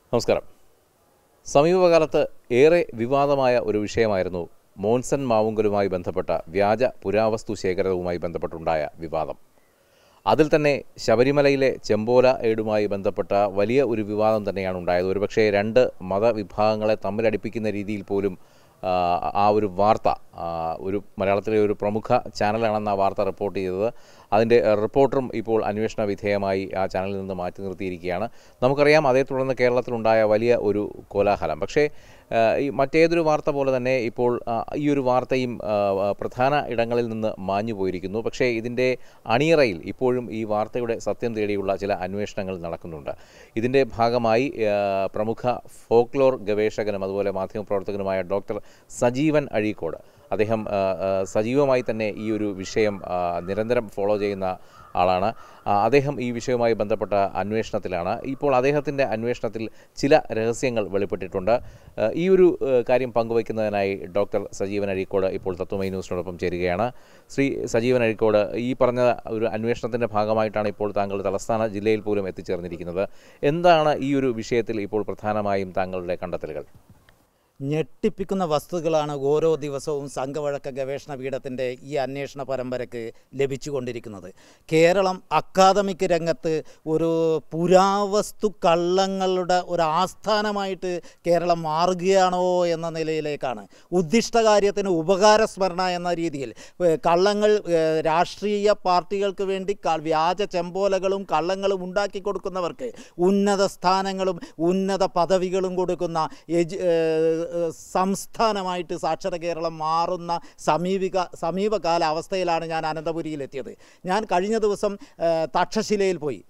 നമസ്കാരം സമീപകാലത്ത് ഏറെ വിവാദമായ ഒരു വിഷയമായിരുന്നു മോൻസൺ മാവുങ്കലുമായി ബന്ധപ്പെട്ട വ്യാജ പുരാവസ്തു ശേഖരവുമായി ബന്ധപ്പെട്ടുണ്ടായ വിവാദം അതിൽ തന്നെ ശബരിമലയിലെ ചെമ്പോല ഏടുമായി ബന്ധപ്പെട്ട വലിയ ഒരു വിവാദം തന്നെയാണ് ഉണ്ടായത് ഒരുപക്ഷേ രണ്ട് മതവിഭാഗങ്ങളെ തമ്മിലടിപ്പിക്കുന്ന രീതിയിൽ പോലും ആ, ആ ഒരു വാർത്ത ആ, ഒരു മലയാളത്തിലെ ഒരു പ്രമുഖ ചാനലാണെന്ന് ആ വാർത്ത റിപ്പോർട്ട് ചെയ്തത് അതിൻ്റെ റിപ്പോർട്ടറും ഇപ്പോൾ അന്വേഷണ വിധേയമായി ആ ചാനലിൽ നിന്ന് മാറ്റി നിർത്തിയിരിക്കുകയാണ് നമുക്കറിയാം അതേ തുടർന്ന് കേരളത്തിലുണ്ടായ വലിയ ഒരു കോലാഹലം പക്ഷേ ആ, ഈ മറ്റേതൊരു വാർത്ത പോലെ തന്നെ ഇപ്പോൾ ആ, ഈ ഒരു വാർത്തയും ആ, ആ, പ്രധാന ഇടങ്ങളിൽ നിന്ന് മാഞ്ഞു പോയിരിക്കുന്നു പക്ഷേ ഇതിൻ്റെ അണിയറയിൽ ഇപ്പോഴും ഈ വാർത്തയുടെ സത്യം തേടിയുള്ള ചില അന്വേഷണങ്ങൾ നടക്കുന്നുണ്ട് ഇതിൻ്റെ ഭാഗമായി ആ, പ്രമുഖ ഫോക്ലോർ ഗവേഷകനും അതുപോലെ മാധ്യമപ്രവർത്തകനുമായ ഡോക്ടർ സജീവൻ അഴീക്കോട് അദ്ദേഹം ആ, ആ, സജീവമായി തന്നെ ഈ ഒരു വിഷയം ആ, നിരന്തരം ഫോളോ ചെയ്യുന്ന ആളാണ് ആ, അദ്ദേഹം ഈ വിഷയവുമായി ബന്ധപ്പെട്ട അന്വേഷണത്തിലാണ് ഇപ്പോൾ അദ്ദേഹത്തിൻ്റെ അന്വേഷണത്തിൽ ചില രഹസ്യങ്ങൾ വെളിപ്പെട്ടിട്ടുണ്ട് ആ, ഈ ഒരു ആ, കാര്യം പങ്കുവയ്ക്കുന്നതിനായി ഡോക്ടർ സജീവൻ അഴീക്കോട് ഇപ്പോൾ തത്വമൈ ന്യൂസിനോടൊപ്പം ചേരുകയാണ് ശ്രീ സജീവൻ അഴീക്കോട് ഈ പറഞ്ഞ ഒരു അന്വേഷണത്തിൻ്റെ ഭാഗമായിട്ടാണ് ഇപ്പോൾ താങ്കൾ തലസ്ഥാന ജില്ലയിൽ പോലും എത്തിച്ചേർന്നിരിക്കുന്നത് എന്താണ് ഈ ഒരു വിഷയത്തിൽ ഇപ്പോൾ പ്രധാനമായും താങ്കളുടെ കണ്ടെത്തലുകൾ ഞെട്ടിപ്പിക്കുന്ന വസ്തുക്കളാണ് ഓരോ ദിവസവും സംഘവഴക്ക ഗവേഷണ പീഠത്തിൻ്റെ ഈ അന്വേഷണ പരമ്പരയ്ക്ക് ലഭിച്ചുകൊണ്ടിരിക്കുന്നത് കേരളം അക്കാദമിക് രംഗത്ത് ഒരു പുരാവസ്തു കള്ളങ്ങളുടെ ഒരു ആസ്ഥാനമായിട്ട് കേരളം മാറുകയാണോ എന്ന നിലയിലേക്കാണ് ഉദ്ദിഷ്ടകാര്യത്തിന് ഉപകാരസ്മരണ എന്ന രീതിയിൽ ഏ, കള്ളങ്ങൾ ഏ, രാഷ്ട്രീയ പാർട്ടികൾക്ക് വേണ്ടി ക- വ്യാജ ചെമ്പോലകളും കള്ളങ്ങളും ഉണ്ടാക്കി കൊടുക്കുന്നവർക്ക് ഉന്നത സ്ഥാനങ്ങളും ഉന്നത പദവികളും കൊടുക്കുന്ന എജു ഏ, ഏ, സംസ്ഥാനമായിട്ട് സാക്ഷര കേരളം മാറുന്ന സമീപിക സമീപകാല അവസ്ഥയിലാണ് ഞാൻ അനന്തപുരിയിലെത്തിയത് ഞാൻ കഴിഞ്ഞ ദിവസം ഏ, തക്ഷശിലയിൽ പോയി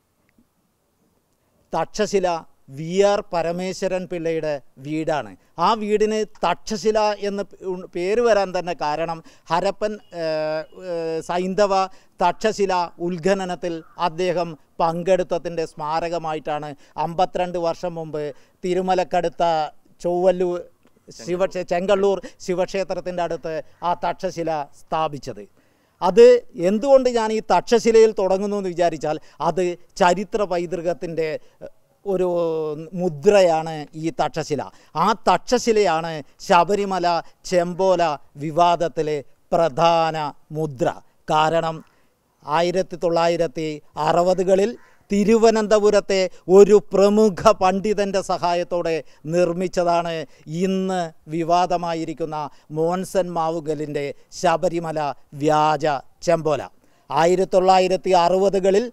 തക്ഷശില വി ആർ പരമേശ്വരൻ പിള്ളയുടെ വീടാണ് ആ വീടിന് തക്ഷശില എന്ന് പ് ഉ- പേര് വരാൻ തന്നെ കാരണം ഹരപ്പൻ ഏഹ്, ഏഹ്, സൈന്ധവ തക്ഷശില ഉത്ഖനനത്തിൽ അദ്ദേഹം പങ്കെടുത്തതിൻ്റെ സ്മാരകമായിട്ടാണ് അമ്പത്തിരണ്ട് വർഷം മുമ്പ് തിരുമലക്കടുത്ത ചൊവ്വല്ലൂർ ശിവക്ഷേ ചെങ്കള്ളൂർ ശിവക്ഷേത്രത്തിൻ്റെ അടുത്ത് ആ തക്ഷശില സ്ഥാപിച്ചത് അത് എന്തുകൊണ്ട് ഞാൻ ഈ തക്ഷശിലയിൽ തുടങ്ങുന്നു എന്ന് വിചാരിച്ചാൽ അത് ചരിത്ര പൈതൃകത്തിൻ്റെ ഒരു മുദ്രയാണ് ഈ തക്ഷശില ആ തക്ഷശിലയാണ് ശബരിമല ചെമ്പോല വിവാദത്തിലെ പ്രധാന മുദ്ര കാരണം ആയിരത്തി തൊള്ളായിരത്തി അറുപതുകളിൽ തിരുവനന്തപുരത്തെ ഒരു പ്രമുഖ പണ്ഡിതൻ്റെ സഹായത്തോടെ നിർമ്മിച്ചതാണ് ഇന്ന് വിവാദമായിരിക്കുന്ന മോൻസൻ മാവുകലിൻ്റെ ശബരിമല വ്യാജ ചെമ്പോല ആയിരത്തി തൊള്ളായിരത്തി അറുപതുകളിൽ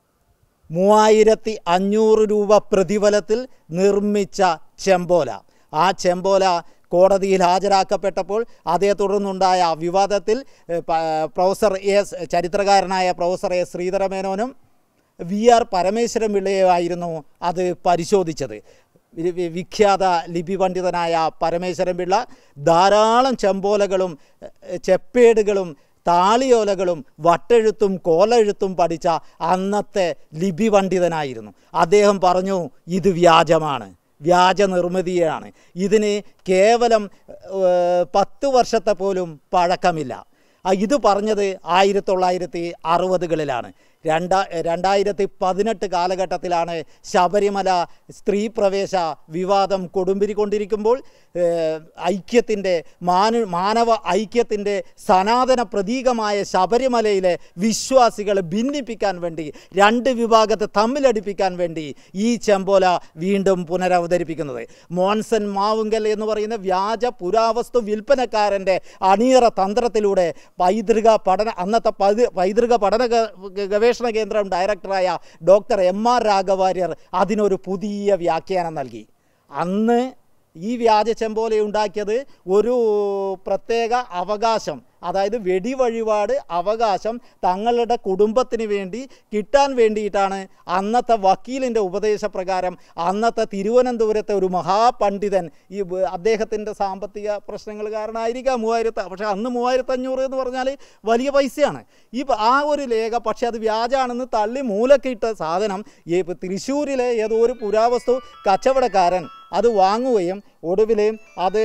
മൂവായിരത്തി അഞ്ഞൂറ് രൂപ പ്രതിഫലത്തിൽ നിർമ്മിച്ച ചെമ്പോല ആ ചെമ്പോല കോടതിയിൽ ഹാജരാക്കപ്പെട്ടപ്പോൾ അതേ തുടർന്നുണ്ടായ വിവാദത്തിൽ ഏഹ്, പ- പ്രൊഫസർ എസ് ചരിത്രകാരനായ പ്രൊഫസർ എസ് ശ്രീധരമേനോനും വി ആർ പരമേശ്വരൻ പിള്ളയുമായിരുന്നു അത് പരിശോധിച്ചത് വി- വി- വിഖ്യാത ലിപി പണ്ഡിതനായ പരമേശ്വരൻ പിള്ള ധാരാളം ചെമ്പോലകളും ഏഹ്, ചെപ്പേടുകളും താളിയോലകളും വട്ടെഴുത്തും കോലെഴുത്തും പഠിച്ച അന്നത്തെ ലിപി പണ്ഡിതനായിരുന്നു അദ്ദേഹം പറഞ്ഞു ഇത് വ്യാജമാണ് വ്യാജ നിർമ്മിതിയാണ് ഇതിന് കേവലം ഏഹ്, പത്ത് വർഷത്തെ പോലും പഴക്കമില്ല ആ, ഇത് പറഞ്ഞത് ആയിരത്തി തൊള്ളായിരത്തി അറുപതുകളിലാണ് രണ്ടാ രണ്ടായിരത്തി പതിനെട്ട് കാലഘട്ടത്തിലാണ് ശബരിമല സ്ത്രീ പ്രവേശ വിവാദം കൊടുമ്പിരിക്കൊണ്ടിരിക്കുമ്പോൾ ഏഹ്, ഐക്യത്തിൻ്റെ മാന മാനവ ഐക്യത്തിൻ്റെ സനാതന പ്രതീകമായ ശബരിമലയിലെ വിശ്വാസികളെ ഭിന്നിപ്പിക്കാൻ വേണ്ടി രണ്ട് വിഭാഗത്തെ തമ്മിലടിപ്പിക്കാൻ വേണ്ടി ഈ ചെമ്പോല വീണ്ടും പുനരവതരിപ്പിക്കുന്നത് മോൻസൺ മാവുങ്കൽ എന്ന് പറയുന്ന വ്യാജ പുരാവസ്തു വിൽപ്പനക്കാരൻ്റെ അണിയറ തന്ത്രത്തിലൂടെ പൈതൃക പഠന അന്നത്തെ പൈതൃ- പൈതൃക പഠന ഗ- ഗവേഷണ കേന്ദ്രം ഡയറക്ടറായ ഡോക്ടർ എം ആർ രാഘവാര്യർ അതിനൊരു പുതിയ വ്യാഖ്യാനം നൽകി അന്ന് ഈ വ്യാജ ചെമ്പോല ഉണ്ടാക്കിയത് ഒരു പ്രത്യേക അവകാശം അതായത് വെടിവഴിപാട് അവകാശം തങ്ങളുടെ കുടുംബത്തിന് വേണ്ടി കിട്ടാൻ വേണ്ടിയിട്ടാണ് അന്നത്തെ വക്കീലിൻ്റെ ഉപദേശപ്രകാരം അന്നത്തെ തിരുവനന്തപുരത്തെ ഒരു മഹാപണ്ഡിതൻ ഈ ബ- അദ്ദേഹത്തിൻ്റെ സാമ്പത്തിക പ്രശ്നങ്ങൾ കാരണമായിരിക്കാം മൂവായിരത്തി പക്ഷേ അന്ന് മൂവായിരത്തി അഞ്ഞൂറ് എന്ന് പറഞ്ഞാൽ വലിയ പൈസയാണ് ഈ പ- ആ ഒരു ലേഖ പക്ഷേ അത് വ്യാജാണെന്ന് തള്ളി മൂലക്കിട്ട സാധനം ഈ ഇപ്പം തൃശ്ശൂരിലെ ഏതോ ഒരു പുരാവസ്തു കച്ചവടക്കാരൻ അത് വാങ്ങുകയും ഒടുവിൽ അത്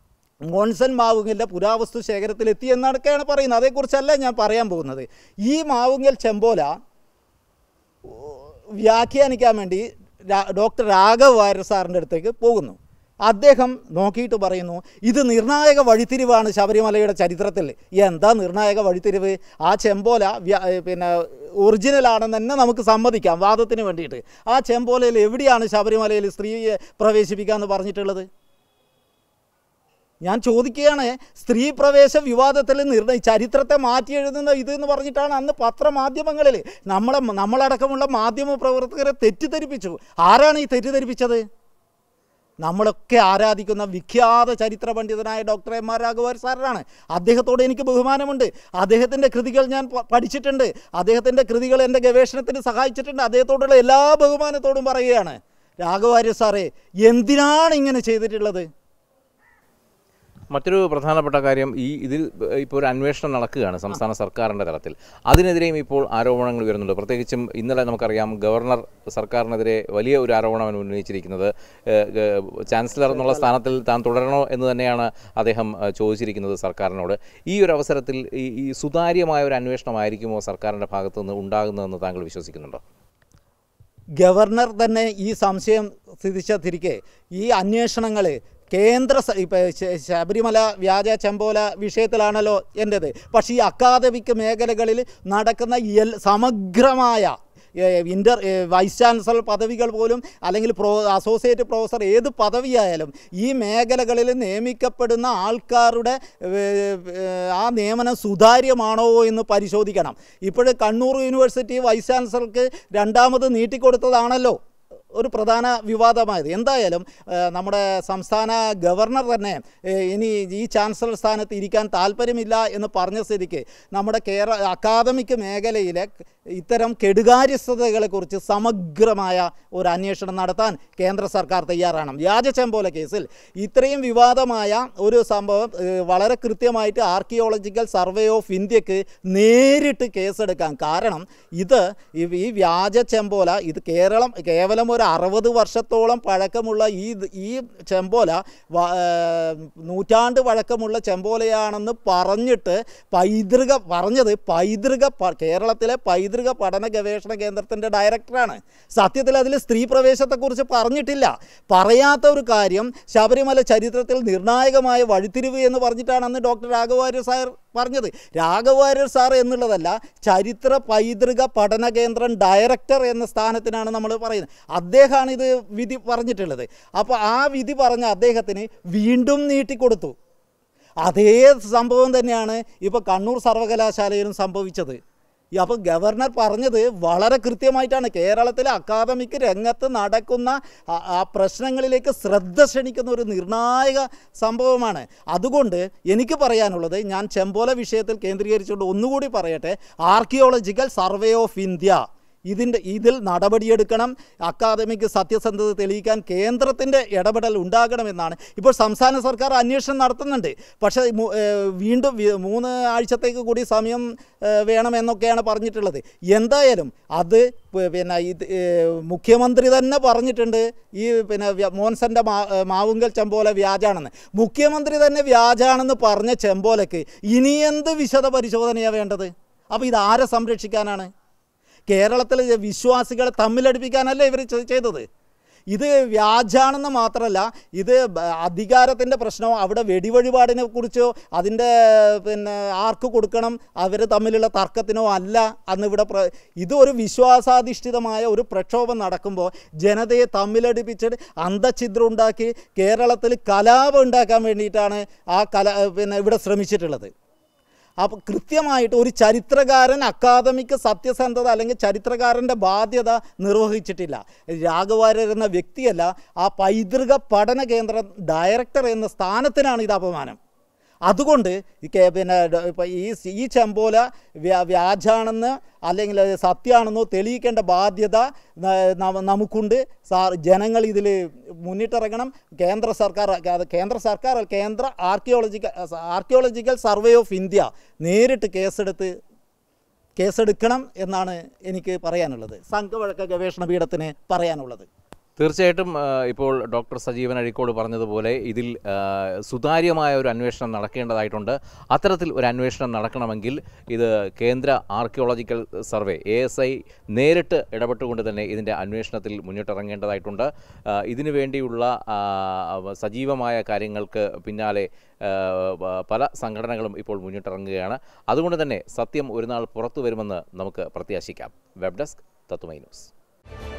മോൺസൺ മാവുങ്കലിൻ്റെ പുരാവസ്തു ശേഖരത്തിൽ എത്തി എന്നൊക്കെയാണ് പറയുന്നത് അതേക്കുറിച്ചല്ല ഞാൻ പറയാൻ പോകുന്നത് ഈ മാവുങ്കൽ ചെമ്പോല വ്യാഖ്യാനിക്കാൻ വേണ്ടി രാ- ഡോക്ടർ രാഘവ് വാര്യർ സാറിൻ്റെ അടുത്തേക്ക് പോകുന്നു അദ്ദേഹം നോക്കിയിട്ട് പറയുന്നു ഇത് നിർണായക വഴിത്തിരിവാണ് ശബരിമലയുടെ ചരിത്രത്തിൽ എന്താ നിർണായക വഴിത്തിരിവ് ആ ചെമ്പോല വ്യ- ഏ, പിന്നെ ഒറിജിനലാണെന്ന് തന്നെ നമുക്ക് സമ്മതിക്കാം വാദത്തിന് വേണ്ടിയിട്ട് ആ ചെമ്പോലയിൽ എവിടെയാണ് ശബരിമലയിൽ സ്ത്രീയെ പ്രവേശിപ്പിക്കാമെന്ന് പറഞ്ഞിട്ടുള്ളത് ഞാൻ ചോദിക്കുകയാണ് സ്ത്രീ പ്രവേശ വിവാദത്തിൽ നിർണയ ചരിത്രത്തെ മാറ്റി എഴുതുന്ന ഇത് എന്ന് പറഞ്ഞിട്ടാണ് അന്ന് പത്രമാധ്യമങ്ങളിൽ നമ്മളെ നമ്മളടക്കമുള്ള മാധ്യമ പ്രവർത്തകരെ തെറ്റിദ്ധരിപ്പിച്ചു ആരാണ് ഈ തെറ്റിദ്ധരിപ്പിച്ചത് നമ്മളൊക്കെ ആരാധിക്കുന്ന വിഖ്യാത ചരിത്ര പണ്ഡിതനായ ഡോക്ടർ എം ആർ രാഘവർ സാറിനാണ് അദ്ദേഹത്തോട് എനിക്ക് ബഹുമാനമുണ്ട് അദ്ദേഹത്തിൻ്റെ കൃതികൾ ഞാൻ പ- പഠിച്ചിട്ടുണ്ട് അദ്ദേഹത്തിൻ്റെ കൃതികൾ എൻ്റെ ഗവേഷണത്തിന് സഹായിച്ചിട്ടുണ്ട് അദ്ദേഹത്തോടുള്ള എല്ലാ ബഹുമാനത്തോടും പറയുകയാണ് രാഘവാര്യ സാറേ എന്തിനാണ് ഇങ്ങനെ ചെയ്തിട്ടുള്ളത് മറ്റൊരു പ്രധാനപ്പെട്ട കാര്യം ഈ ഇതിൽ ഇപ്പോൾ ഒരു അന്വേഷണം നടക്കുകയാണ് സംസ്ഥാന സർക്കാരിൻ്റെ തലത്തിൽ അതിനെതിരെയും ഇപ്പോൾ ആരോപണങ്ങൾ വരുന്നുണ്ട് പ്രത്യേകിച്ചും ഇന്നലെ നമുക്കറിയാം ഗവർണർ സർക്കാരിനെതിരെ വലിയ ഒരു ആരോപണം ഉന്നയിച്ചിരിക്കുന്നത് ഏഹ്, ഗ- ചാൻസലർ എന്നുള്ള സ്ഥാനത്തിൽ താൻ തുടരണോ എന്ന് തന്നെയാണ് അദ്ദേഹം ഏഹ്, ചോദിച്ചിരിക്കുന്നത് സർക്കാരിനോട് ഈ ഒരു അവസരത്തിൽ ഈ ഈ സുതാര്യമായ ഒരു അന്വേഷണമായിരിക്കുമോ സർക്കാരിൻ്റെ ഭാഗത്തു നിന്ന് ഉണ്ടാകുന്നതെന്ന് താങ്കൾ വിശ്വസിക്കുന്നുണ്ടോ ഗവർണർ തന്നെ ഈ സംശയം സ്ഥിതിച്ചതിരിക്കെ ഈ അന്വേഷണങ്ങൾ കേന്ദ്ര സ- ഇപ്പം ശ- ശബരിമല വ്യാജ ചെമ്പോല വിഷയത്തിലാണല്ലോ എൻ്റേത് പക്ഷേ ഈ അക്കാദമിക് മേഖലകളിൽ നടക്കുന്ന എൽ സമഗ്രമായ ഇൻ്റർ വൈസ് ചാൻസലർ പദവികൾ പോലും അല്ലെങ്കിൽ പ്രോ അസോസിയേറ്റ് പ്രൊഫസർ ഏത് പദവിയായാലും ഈ മേഖലകളിൽ നിയമിക്കപ്പെടുന്ന ആൾക്കാരുടെ ഏഹ്, ഏഹ്, ആ നിയമനം സുതാര്യമാണോ എന്ന് പരിശോധിക്കണം ഇപ്പോൾ കണ്ണൂർ യൂണിവേഴ്സിറ്റി വൈസ് ചാൻസലർക്ക് രണ്ടാമത് നീട്ടിക്കൊടുത്തതാണല്ലോ ഒരു പ്രധാന വിവാദമായത് എന്തായാലും ഏഹ്, നമ്മുടെ സംസ്ഥാന ഗവർണർ തന്നെ ഏഹ്, ഇനി ഈ ചാൻസലർ സ്ഥാനത്ത് ഇരിക്കാൻ താല്പര്യമില്ല എന്ന് പറഞ്ഞ സ്ഥിതിക്ക് നമ്മുടെ കേരള അക്കാദമിക് മേഖലയിലെ ഇത്തരം കെടുകാര്യസ്ഥതകളെക്കുറിച്ച് സമഗ്രമായ ഒരു അന്വേഷണം നടത്താൻ കേന്ദ്ര സർക്കാർ തയ്യാറാണ് വ്യാജ ചെമ്പോല കേസിൽ ഇത്രയും വിവാദമായ ഒരു സംഭവം ഏഹ്, വളരെ കൃത്യമായിട്ട് ആർക്കിയോളജിക്കൽ സർവേ ഓഫ് ഇന്ത്യക്ക് നേരിട്ട് കേസെടുക്കാം കാരണം ഇത് ഈ- ഈ വ്യാജ ചെമ്പോല ഇത് കേരളം കേവലം ഒരു അറുപത് വർഷത്തോളം പഴക്കമുള്ള ഈ ഈ ചെമ്പോല വ- ഏഹ്, നൂറ്റാണ്ട് പഴക്കമുള്ള ചെമ്പോലയാണെന്ന് പറഞ്ഞിട്ട് പൈതൃക പറഞ്ഞത് പൈതൃക പ- കേരളത്തിലെ പൈതൃക പഠന ഗവേഷണ കേന്ദ്രത്തിൻ്റെ ഡയറക്ടറാണ് സത്യത്തിൽ അതിൽ സ്ത്രീ പ്രവേശത്തെക്കുറിച്ച് പറഞ്ഞിട്ടില്ല പറയാത്ത ഒരു കാര്യം ശബരിമല ചരിത്രത്തിൽ നിർണായകമായ വഴിത്തിരിവ് എന്ന് പറഞ്ഞിട്ടാണ് അന്ന് ഡോക്ടർ രാഘവാര്യർ സാർ പറഞ്ഞത് രാഘവാര്യർ സാർ എന്നുള്ളതല്ല ചരിത്ര പൈതൃക പഠന കേന്ദ്രം ഡയറക്ടർ എന്ന സ്ഥാനത്തിനാണ് നമ്മൾ പറയുന്നത് അദ്ദേഹമാണ് ഇത് വിധി പറഞ്ഞിട്ടുള്ളത് അപ്പോൾ ആ വിധി പറഞ്ഞ അദ്ദേഹത്തിന് വീണ്ടും നീട്ടിക്കൊടുത്തു അതേ സംഭവം തന്നെയാണ് ഇപ്പോൾ കണ്ണൂർ സർവകലാശാലയിലും സംഭവിച്ചത് ഈ അപ്പോൾ ഗവർണർ പറഞ്ഞത് വളരെ കൃത്യമായിട്ടാണ് കേരളത്തിലെ അക്കാദമിക് രംഗത്ത് നടക്കുന്ന ആ- ആ പ്രശ്നങ്ങളിലേക്ക് ശ്രദ്ധ ക്ഷണിക്കുന്ന ഒരു നിർണായക സംഭവമാണ് അതുകൊണ്ട് എനിക്ക് പറയാനുള്ളത് ഞാൻ ചെമ്പോല വിഷയത്തിൽ കേന്ദ്രീകരിച്ചുകൊണ്ട് ഒന്നുകൂടി പറയട്ടെ ആർക്കിയോളജിക്കൽ സർവേ ഓഫ് ഇന്ത്യ ഇതിൻ്റെ ഇതിൽ നടപടിയെടുക്കണം അക്കാദമിക് സത്യസന്ധത തെളിയിക്കാൻ കേന്ദ്രത്തിൻ്റെ ഇടപെടൽ ഉണ്ടാകണമെന്നാണ് ഇപ്പോൾ സംസ്ഥാന സർക്കാർ അന്വേഷണം നടത്തുന്നുണ്ട് പക്ഷേ മു- ഏഹ് വീണ്ടും വി- മൂന്ന് ആഴ്ചത്തേക്ക് കൂടി സമയം ഏഹ് വേണമെന്നൊക്കെയാണ് പറഞ്ഞിട്ടുള്ളത് എന്തായാലും അത് പ് പിന്നെ ഇത് ഏഹ് മുഖ്യമന്ത്രി തന്നെ പറഞ്ഞിട്ടുണ്ട് ഈ പിന്നെ വ്യ- മോൻസൻ്റെ മാ ഏഹ് മാവുങ്കൽ ചെമ്പോല വ്യാജാണെന്ന് മുഖ്യമന്ത്രി തന്നെ വ്യാജാണെന്ന് പറഞ്ഞ ചെമ്പോലയ്ക്ക് ഇനി എന്ത് വിശദ പരിശോധനയാണ് വേണ്ടത് അപ്പോൾ ഇത് ആരെ സംരക്ഷിക്കാനാണ് കേരളത്തിലെ വിശ്വാസികളെ തമ്മിലടിപ്പിക്കാനല്ല ഇവർ ചെയ്തത് ഇത് വ്യാജാണെന്ന് മാത്രമല്ല ഇത് ബ- അധികാരത്തിൻ്റെ പ്രശ്നമോ അവിടെ വെടിവഴിപാടിനെ കുറിച്ചോ അതിൻ്റെ പിന്നെ ആർക്ക് കൊടുക്കണം അവർ തമ്മിലുള്ള തർക്കത്തിനോ അല്ല അന്ന് ഇവിടെ പ്ര ഇത് ഒരു വിശ്വാസാധിഷ്ഠിതമായ ഒരു പ്രക്ഷോഭം നടക്കുമ്പോൾ ജനതയെ തമ്മിലടിപ്പിച്ചിട്ട് അന്തഛിദ്രം ഉണ്ടാക്കി കേരളത്തിൽ കലാപം ഉണ്ടാക്കാൻ വേണ്ടിയിട്ടാണ് ആ കല പിന്നെ ഇവിടെ ശ്രമിച്ചിട്ടുള്ളത് അപ്പോൾ കൃത്യമായിട്ട് ഒരു ചരിത്രകാരൻ അക്കാദമിക് സത്യസന്ധത അല്ലെങ്കിൽ ചരിത്രകാരൻ്റെ ബാധ്യത നിർവഹിച്ചിട്ടില്ല രാഘവാര്യർ എന്ന വ്യക്തിയല്ല ആ പൈതൃക പഠന കേന്ദ്ര ഡയറക്ടർ എന്ന സ്ഥാനത്തിനാണ് ഇത് അപമാനം അതുകൊണ്ട് ഈ കേ- പിന്നെ ഡ- ഇപ്പം ഈ സി- ഈ ചെമ്പോല വ്യാ വ്യാജാണെന്ന് അല്ലെങ്കിൽ അത് സത്യമാണെന്നോ തെളിയിക്കേണ്ട ബാധ്യത ന- നമ- നമുക്കുണ്ട് സാർ ജനങ്ങൾ ഇതിൽ മുന്നിട്ടിറങ്ങണം കേന്ദ്ര സർക്കാർ അത് കേന്ദ്ര സർക്കാർ അല്ല, കേന്ദ്ര archaeological archaeological survey of India നേരിട്ട് കേസെടുത്ത് കേസെടുക്കണം എന്നാണ് എനിക്ക് പറയാനുള്ളത് സംഘവഴക്ക ഗവേഷണ പീഠത്തിന് പറയാനുള്ളത് തീർച്ചയായിട്ടും ആ, ഇപ്പോൾ ഡോക്ടർ സജീവൻ അഴീക്കോട് പറഞ്ഞതുപോലെ ഇതിൽ ആ, സുതാര്യമായ ഒരു അന്വേഷണം നടക്കേണ്ടതായിട്ടുണ്ട് അത്തരത്തിൽ ഒരു അന്വേഷണം നടക്കണമെങ്കിൽ ഇത് കേന്ദ്ര archaeological survey A S I നേരിട്ട് ഇടപെട്ടുകൊണ്ട് തന്നെ ഇതിൻ്റെ അന്വേഷണത്തിൽ മുന്നിട്ടിറങ്ങേണ്ടതായിട്ടുണ്ട് ആ, ഇതിനു വേണ്ടിയുള്ള ആ, സജീവമായ കാര്യങ്ങൾക്ക് പിന്നാലെ ആ, പ- പല സംഘടനകളും ഇപ്പോൾ മുന്നിട്ടിറങ്ങുകയാണ് അതുകൊണ്ട് തന്നെ സത്യം ഒരു നാൾ പുറത്തു വരുമെന്ന് നമുക്ക് പ്രത്യാശിക്കാം വെബ് ഡെസ്ക് തത്തുമൈ ന്യൂസ്